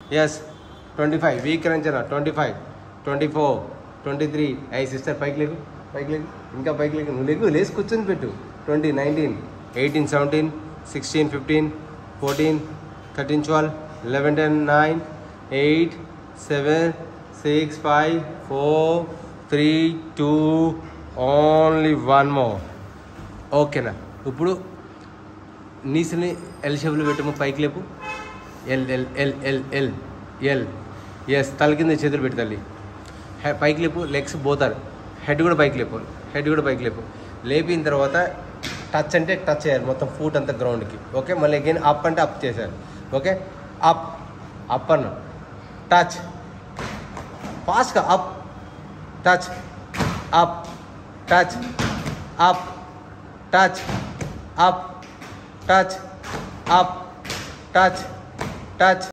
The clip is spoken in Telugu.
ఎస్ ట్వంటీ ఫైవ్ వీక్ రంచనా twenty five twenty four twenty three ఐ సిస్టర్ పైకి లేకు పైకి లేకు ఇంకా పైకి లేకు నువ్వు లేకు లేచి కూర్చొని పెట్టు twenty nineteen eighteen seventeen sixteen fifteen fourteen thirteen twelve eleven ten nine eight seven six five four three two only one మో ఓకేనా ఇప్పుడు నీసుని ఎల్ షేప్లో పెట్టము పైకి లేపు L L L L L L S తల కింద చేతులు పెట్టి తల్లి హె పైకి లేపు లెగ్స్ పోతారు హెడ్ కూడా పైకి లేపు హెడ్ కూడా పైకి లేపు లేపిన తర్వాత టచ్ అంటే టచ్ చేయాలి మొత్తం ఫూట్ అంతా గ్రౌండ్కి ఓకే మళ్ళీ అగైన్ అప్ అంటే అప్ చేశారు ఓకే అప్ అప్ అన్న టచ్ ఫాస్ట్గా up touch up touch up touch up touch up touch touch